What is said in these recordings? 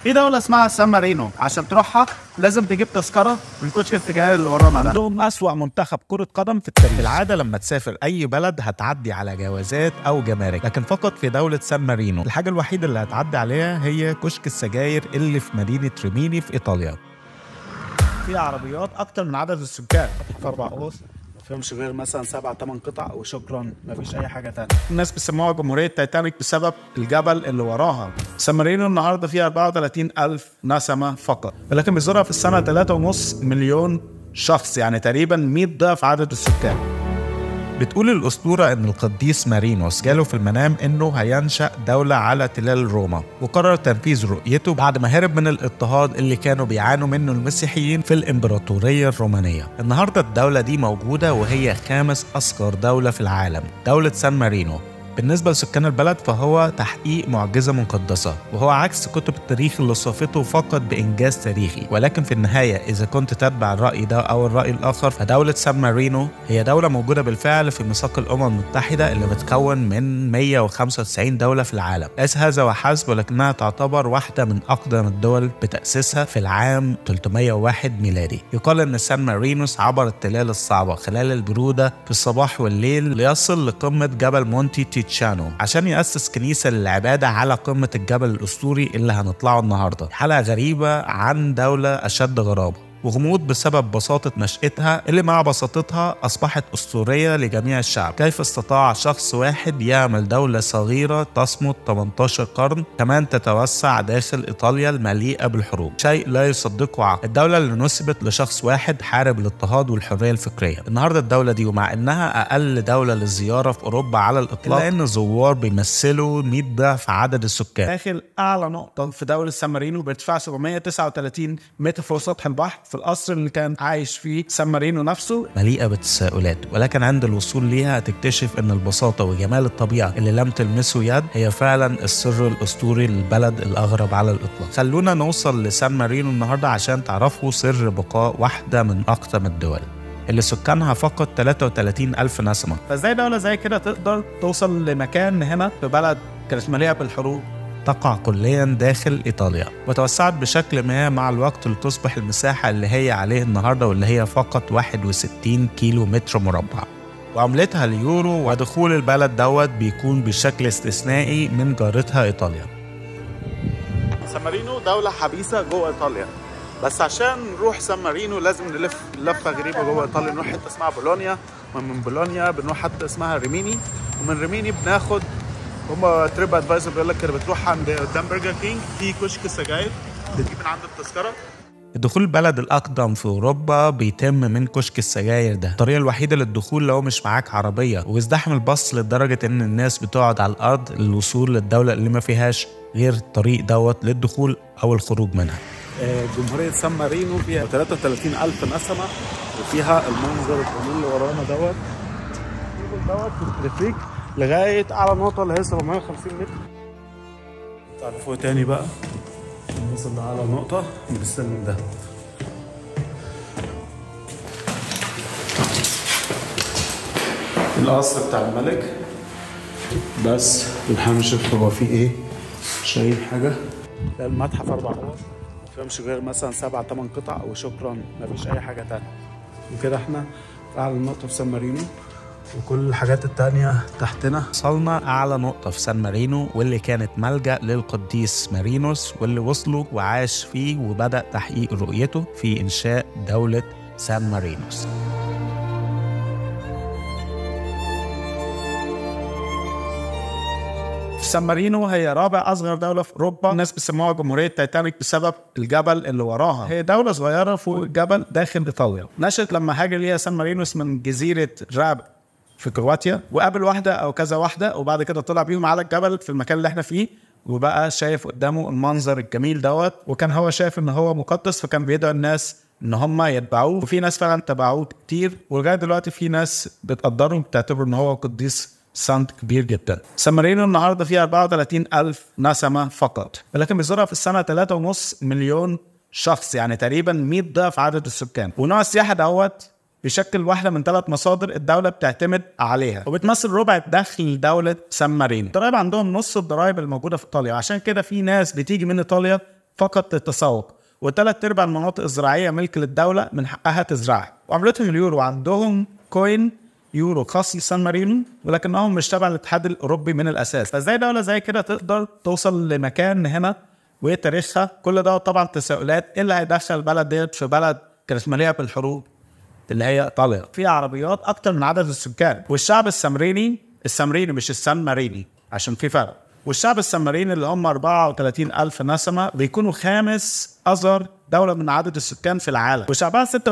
في دولة اسمها سان مارينو عشان تروحها لازم تجيب تذكرة من كشك السجاير اللي ورانا ده عندهم أسوأ منتخب كرة قدم في التاريخ في العادة لما تسافر أي بلد هتعدي على جوازات أو جمارك لكن فقط في دولة سان مارينو الحاجة الوحيدة اللي هتعدي عليها هي كشك السجاير اللي في مدينة ريميني في إيطاليا في عربيات أكتر من عدد السكان في أربع قوس فيهمش غير مثلا سبع ثمان قطع وشكرا مفيش أي حاجة تانية الناس بيسموها جمهورية تايتانيك بسبب الجبل اللي وراها سان مارينو النهارده فيها 34 ألف نسمة فقط ولكن بيزورها في السنة 3.5 مليون شخص يعني تقريبا 100 ضعف عدد السكان بتقول الأسطورة إن القديس مارينوس جاله في المنام إنه هينشأ دولة على تلال روما وقرر تنفيذ رؤيته بعد ما هرب من الاضطهاد اللي كانوا بيعانوا منه المسيحيين في الإمبراطورية الرومانية النهاردة الدولة دي موجودة وهي خامس أصغر دولة في العالم دولة سان مارينو بالنسبة لسكان البلد فهو تحقيق معجزة مقدسة وهو عكس كتب التاريخ اللي صفته فقط بإنجاز تاريخي ولكن في النهاية إذا كنت تتبع الرأي ده أو الرأي الآخر فدولة سان مارينو هي دولة موجودة بالفعل في ميثاق الأمم المتحدة اللي متكون من 195 دولة في العالم ليس هذا وحسب ولكنها تعتبر واحدة من أقدم الدول بتأسيسها في العام 301 ميلادي يقال أن سان مارينوس عبر التلال الصعبة خلال البرودة في الصباح والليل ليصل لقمة جبل مونتي تيتشانو عشان يأسس كنيسة للعبادة على قمة الجبل الأسطوري اللي هنطلعه النهاردة حلقة غريبة عن دولة أشد غرابة وغموض بسبب بساطة نشأتها اللي مع بساطتها أصبحت أسطورية لجميع الشعب كيف استطاع شخص واحد يعمل دولة صغيرة تصمد 18 قرن كمان تتوسع داخل إيطاليا المليئة بالحروب شيء لا يصدقه عقل الدولة اللي نسبت لشخص واحد حارب الاضطهاد والحرية الفكرية النهاردة الدولة دي ومع إنها أقل دولة للزيارة في أوروبا على الإطلاق إلا إن الزوار بيمثلوا 100 ضعف عدد السكان داخل أعلى نقطة في دولة سان مارينو بارتفاع 739 متر فوق سطح البحر في القصر اللي كان عايش فيه سان مارينو نفسه مليئة بالتساؤلات ولكن عند الوصول ليها هتكتشف ان البساطة وجمال الطبيعة اللي لم تلمسه يد هي فعلا السر الاسطوري للبلد الاغرب على الاطلاق خلونا نوصل لسان مارينو النهاردة عشان تعرفوا سر بقاء واحدة من اقدم الدول اللي سكانها فقط 33 ألف نسمة فازاي دولة زي كده تقدر توصل لمكان هنا في بلد كانت مليئة بالحروب تقع كليا داخل ايطاليا وتوسعت بشكل ما مع الوقت لتصبح المساحه اللي هي عليه النهارده واللي هي فقط 61 كيلو متر مربع وعملتها اليورو ودخول البلد دوت بيكون بشكل استثنائي من جارتها ايطاليا سان مارينو دولة حبيسة جوه ايطاليا بس عشان نروح سان مارينو لازم نلف لفة غريبة جوه ايطاليا نروح حتة اسمها بولونيا ومن بولونيا بنروح حتة اسمها ريميني ومن ريميني بناخد هما تريب ادفايزر بيقول لك كده بتروح عند قدام برجر كينج في كشك سجاير بتجيب من عنده التذكره دخول البلد الأقدم في أوروبا بيتم من كشك السجاير ده الطريقة الوحيدة للدخول لو مش معاك عربية وازدحم الباص لدرجة إن الناس بتقعد على الأرض للوصول للدولة اللي ما فيهاش غير الطريق دوت للدخول أو الخروج منها جمهورية سان مارينو فيها 33 ألف نسمة وفيها المنظر الجميل اللي ورانا دوت دوت بتلفيك لغاية أعلى نقطة اللي هي 750 متر تعال فوق تاني بقى نوصل لأعلى نقطة بالسلم ده القصر بتاع الملك بس بنحاول نشوف هو فيه ايه شايف حاجة ده المتحف أربع أوض مفيهمش غير مثلا سبع تمن قطع وشكرا مفيش أي حاجة تانية وكده احنا في أعلى نقطة في سان مارينو وكل الحاجات التانية تحتنا وصلنا أعلى نقطة في سان مارينو واللي كانت ملجأ للقديس مارينوس واللي وصلوا وعاش فيه وبدأ تحقيق رؤيته في إنشاء دولة سان مارينوس سان مارينو هي رابع اصغر دوله في اوروبا الناس بيسموها جمهوريه تايتانيك بسبب الجبل اللي وراها هي دوله صغيره فوق الجبل داخل ايطاليا نشأت لما هاجر ليها سان مارينوس من جزيره راب في كرواتيا وقابل واحده او كذا واحده وبعد كده طلع بيهم على الجبل في المكان اللي احنا فيه وبقى شايف قدامه المنظر الجميل دوت وكان هو شايف ان هو مقدس فكان بيدعو الناس ان هم يتبعوه وفي ناس فعلا تبعوه كتير ولغايه دلوقتي في ناس بتقدره بتعتبره ان هو قديس سانت كبير جدا سان مارينو النهارده فيها 34 ألف نسمة فقط ولكن بيزورها في السنة 3.5 مليون شخص يعني تقريبا 100 ضعف عدد السكان ونوع السياحة دوت بيشكل واحدة من ثلاث مصادر الدولة بتعتمد عليها وبتمثل ربع دخل دولة سان مارينو الضرايب عندهم نص الضرايب الموجودة في إيطاليا عشان كده في ناس بتيجي من إيطاليا فقط للتسوق وثلاث ارباع المناطق الزراعيه ملك للدوله من حقها تزرعها وعملتهم اليورو عندهم كوين يورو خاص لسان مارينو ولكنهم مش تبع الاتحاد الاوروبي من الاساس فازاي دوله زي كده تقدر توصل لمكان هنا وايه تاريخها كل ده طبعا تساؤلات ايه اللي هيدخل البلد ديت في بلد كانت مليئه بالحروب اللي هي ايطاليا فيها عربيات اكتر من عدد السكان والشعب السمريني السمريني مش السان ماريني عشان في فرق والشعب السمريني اللي هم 34 ألف نسمة بيكونوا خامس أصغر دولة من عدد السكان في العالم وشعبها 86%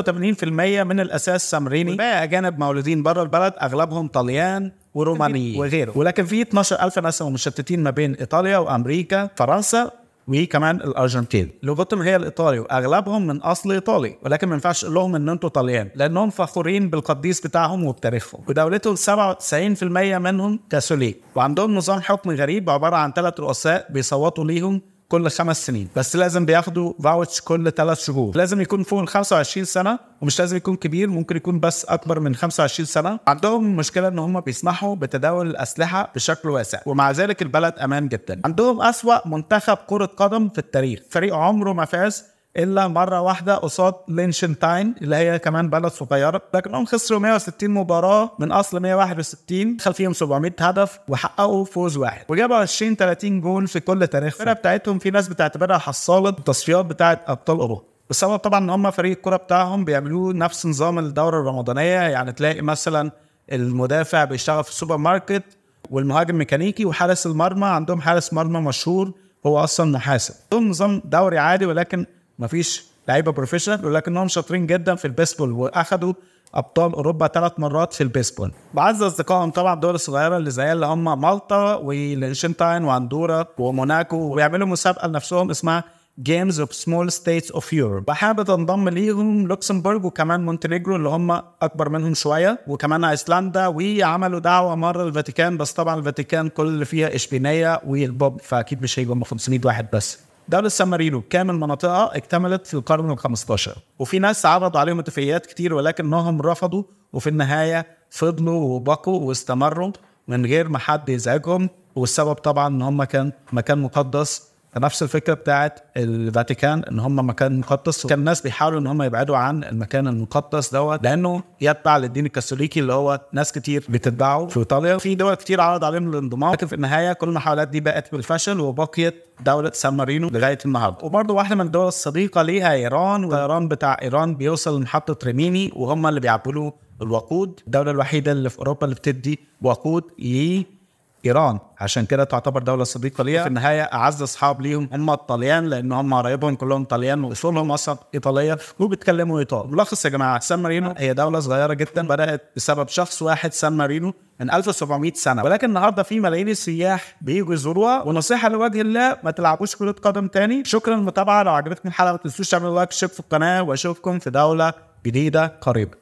من الأساس سمريني باقي أجانب مولودين بره البلد أغلبهم طليان ورومانيين وغيره ولكن في 12 ألف نسمة مشتتين ما بين إيطاليا وأمريكا فرنسا وكمان الارجنتين لغتهم هي الايطالي واغلبهم من اصل ايطالي ولكن ما ينفعش اقول لهم ان انتوا طليان لانهم فخورين بالقديس بتاعهم وبتاريخهم ودولتهم 97% منهم كاثوليك وعندهم نظام حكم غريب عباره عن ثلاث رؤساء بيصوتوا ليهم كل خمس سنين بس لازم بياخدوا فاوتش كل ثلاث شهور لازم يكون فوق ال 25 سنه ومش لازم يكون كبير ممكن يكون بس اكبر من 25 سنه عندهم مشكله ان هم بيسمحوا بتداول الاسلحه بشكل واسع ومع ذلك البلد امان جدا عندهم اسوا منتخب كره قدم في التاريخ فريق عمره ما فاز الا مره واحده قصاد لينشنتاين اللي هي كمان بلد صغيره لكنهم خسروا 160 مباراه من اصل 161 دخل فيهم 700 هدف وحققوا فوز واحد وجابوا 20 30 جول في كل تاريخ الفرقه بتاعتهم في ناس بتعتبرها حصاله التصفيات بتاعت ابطال اوروبا بسبب طبعا ان هم فريق الكره بتاعهم بيعملوه نفس نظام الدوره الرمضانيه يعني تلاقي مثلا المدافع بيشتغل في السوبر ماركت والمهاجم ميكانيكي وحارس المرمى عندهم حارس مرمى مشهور هو اصلا محاسب عندهم نظام دوري عادي ولكن مفيش لعيبه بروفيشنال ولكنهم شاطرين جدا في البيسبول واخدوا ابطال اوروبا ثلاث مرات في البيسبول بعز اصدقائهم طبعا الدول الصغيره اللي زي اللي هم مالطا ولينشنتاين واندورا وموناكو وبيعملوا مسابقه لنفسهم اسمها جيمز اوف سمول ستيتس اوف يوروب وحابب تنضم ليهم لوكسمبورغ وكمان مونتينيجرو اللي هم اكبر منهم شويه وكمان ايسلندا وعملوا دعوه مره للفاتيكان بس طبعا الفاتيكان كل اللي فيها اشبينيه والبوب فاكيد مش هيجوا 500 واحد بس دولة سان مارينو كامل مناطقها اكتملت في القرن ال 15 وفي ناس عرضوا عليهم اتفاقيات كتير ولكنهم رفضوا وفي النهاية فضلوا وبقوا واستمروا من غير ما حد يزعجهم والسبب طبعا ان هم كان مكان مقدس نفس الفكره بتاعت الفاتيكان ان هم مكان مقدس وكان الناس بيحاولوا ان هم يبعدوا عن المكان المقدس دوت لانه يتبع للدين الكاثوليكي اللي هو ناس كتير بتتبعه في ايطاليا في دول كتير عرض عليهم الانضمام لكن في النهايه كل المحاولات دي بقت بالفشل وبقيت دوله سان مارينو لغايه النهارده وبرضه واحده من الدول الصديقه ليها ايران والطيران بتاع ايران بيوصل لمحطه ريميني وهم اللي بيعبوا له الوقود الدوله الوحيده اللي في اوروبا اللي بتدي وقود ي ايران عشان كده تعتبر دوله صديقه ليها في النهايه اعز اصحاب ليهم هم الطليان لان هم قرايبهم كلهم طليان واصولهم اصلا ايطاليه وبيتكلموا ايطالي ملخص يا جماعه سان مارينو هي دوله صغيره جدا بدات بسبب شخص واحد سان مارينو من 1700 سنه ولكن النهارده في ملايين السياح بييجوا يزوروها ونصيحه لوجه الله ما تلعبوش كره قدم تاني شكرا للمتابعه لو عجبتكم الحلقه ما تنسوش تعملوا لايك وشير في القناه واشوفكم في دوله جديده قريبا